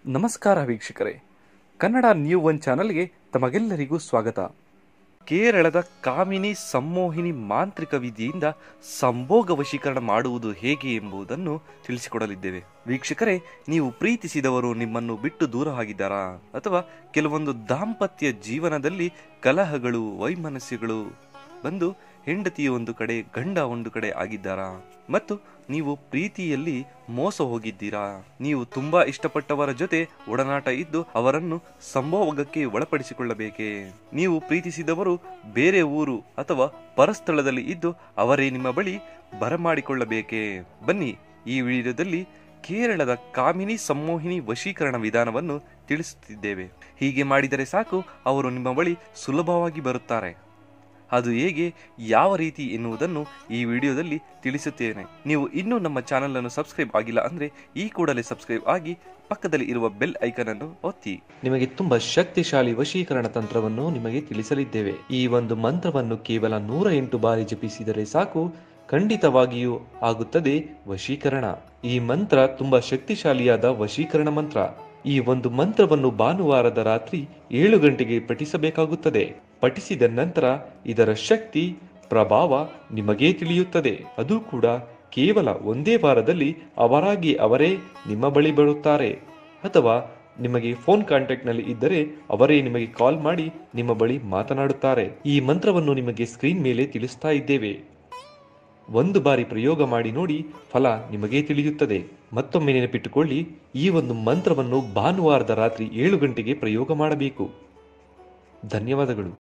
ನಮಸ್ಕಾರ ವೀಕ್ಷಕರೇ Kannada new one ಚಾನಲ್ಗೆ ತಮಗೆಲ್ಲರಿಗೂ ಸ್ವಾಗತ ಕೇರಳದ ಕಾಮಿನಿ ಸಂಮೋಹಿನಿ ಮಾಂತ್ರಿಕ ವಿಧಿಯಿಂದ ಸಂಭೋಗ ವಶೀಕರಣ ಮಾಡುವುದು ಹೇಗೆ ಎಂಬುದನ್ನು ತಿಳಿಸಿಕೊಡಲಿದ್ದೇವೆ ವೀಕ್ಷಕರೇ ನೀವು ಪ್ರೀತಿಸಿದವರು ನಿಮ್ಮನ್ನು ಬಿಟ್ಟು ದೂರ ಆಗಿದ್ದಾರಾ ಅಥವಾ ಕೆಲವೊಂದು ದಾಂಪತ್ಯ ಜೀವನದಲ್ಲಿ ಕಲಹಗಳು ವೈಮನಸ್ಸುಗಳು ಬಂದು ಹೆಂಡತಿ ಒಂದು ಕಡೆ ಗಂಡ ಒಂದು ಕಡೆ ಆಗಿದ್ದಾರಾ ಮತ್ತು ನೀವು ಪ್ರೀತಿಯಲ್ಲಿ ಮೋಸ ಹೋಗಿದ್ದೀರಾ ನೀವು ತುಂಬಾ ಇಷ್ಟಪಟ್ಟವರ ಜೊತೆ ಒಡನಾಟ ಇದ್ದು ಅವರನ್ನು ಸಂಭೋಗಕ್ಕೆ ಒಳಪಡಿಸಿಕೊಳ್ಳಬೇಕೇ ನೀವು ಪ್ರೀತಿಸಿದವರು ಬೇರೆ ಊರು ಅಥವಾ ಪರಸ್ಥಳದಲ್ಲಿ ಇದ್ದು ಅವರೇ ನಿಮ್ಮ ಬಳಿ ಬರಮಾಡಿಕೊಳ್ಳಬೇಕೇ ಬನ್ನಿ ಈ ವಿಡಿಯೋದಲ್ಲಿ ಕೇರಳದ ಕಾಮಿನಿ ಸಂಮೋಹಿನಿ ವಶೀಕರಣ ವಿಧಾನವನ್ನು ತಿಳಿಸುತ್ತಿದ್ದೇವೆ ಹೀಗೆ ಮಾಡಿದರೆ ಸಾಕು ಅವರು ನಿಮ್ಮ ಬಳಿ ಸುಲಭವಾಗಿ ಬರುತ್ತಾರೆ ಅದು ಹೇಗೆ ಯಾವ ರೀತಿ ಎನ್ನುವುದನ್ನು ಈ ವಿಡಿಯೋದಲ್ಲಿ ತಿಳಿಸುತ್ತೇನೆ ನೀವು ಇನ್ನೂ ನಮ್ಮ ಚಾನೆಲ್ ಅನ್ನು ಸಬ್ಸ್ಕ್ರೈಬ್ ಆಗಿಲ್ಲ ಅಂದ್ರೆ ಈ ಕೂಡಲೇ ಸಬ್ಸ್ಕ್ರೈಬ್ ಆಗಿ ಪಕ್ಕದಲ್ಲಿ ಇರುವ ಬೆಲ್ ಐಕನ್ ಅನ್ನು ಒತ್ತಿ ನಿಮಗೆ ತುಂಬಾ ಶಕ್ತಿಶಾಲಿ ವಶೀಕರಣ ತಂತ್ರವನ್ನು ನಿಮಗೆ ತಿಳಿಸಲಿದ್ದೇವೆ ಈ ಒಂದು ಮಂತ್ರವನ್ನು ಕೇವಲ ನೂರ ಎಂಟು ಬಾರಿ ಜಪಿಸಿದರೆ ಸಾಕು ಖಂಡಿತವಾಗಿಯೂ ಆಗುತ್ತದೆ ವಶೀಕರಣ ಈ ಮಂತ್ರ ತುಂಬಾ ಶಕ್ತಿಶಾಲಿಯಾದ ವಶೀಕರಣ ಮಂತ್ರ ಈ ಒಂದು ಮಂತ್ರವನ್ನು ಭಾನುವಾರದ ರಾತ್ರಿ ಏಳು ಗಂಟೆಗೆ ಪಠಿಸಬೇಕಾಗುತ್ತದೆ ಪಠಿಸಿದ ನಂತರ ಇದರ ಶಕ್ತಿ ಪ್ರಭಾವ ನಿಮಗೇ ತಿಳಿಯುತ್ತದೆ ಅದು ಕೂಡ ಕೇವಲ ಒಂದೇ ವಾರದಲ್ಲಿ ಅವರಾಗಿ ಅವರೇ ನಿಮ್ಮ ಬಳಿ ಬರುತ್ತಾರೆ ಅಥವಾ ನಿಮಗೆ ಫೋನ್ ಕಾಂಟ್ಯಾಕ್ಟ್ ನಲ್ಲಿ ಇದ್ದರೆ ಅವರೇ ನಿಮಗೆ ಕಾಲ್ ಮಾಡಿ ನಿಮ್ಮ ಬಳಿ ಮಾತನಾಡುತ್ತಾರೆ ಈ ಮಂತ್ರವನ್ನು ನಿಮಗೆ ಸ್ಕ್ರೀನ್ ಮೇಲೆ ತಿಳಿಸ್ತಾ ಇದ್ದೇವೆ ಒಂದು ಬಾರಿ ಪ್ರಯೋಗ ಮಾಡಿ ನೋಡಿ ಫಲ ನಿಮಗೇ ತಿಳಿಯುತ್ತದೆ ಮತ್ತೊಮ್ಮೆ ನೆನಪಿಟ್ಟುಕೊಳ್ಳಿ ಈ ಒಂದು ಮಂತ್ರವನ್ನು ಭಾನುವಾರದ ರಾತ್ರಿ ಏಳು ಗಂಟೆಗೆ ಪ್ರಯೋಗ ಮಾಡಬೇಕು ಧನ್ಯವಾದಗಳು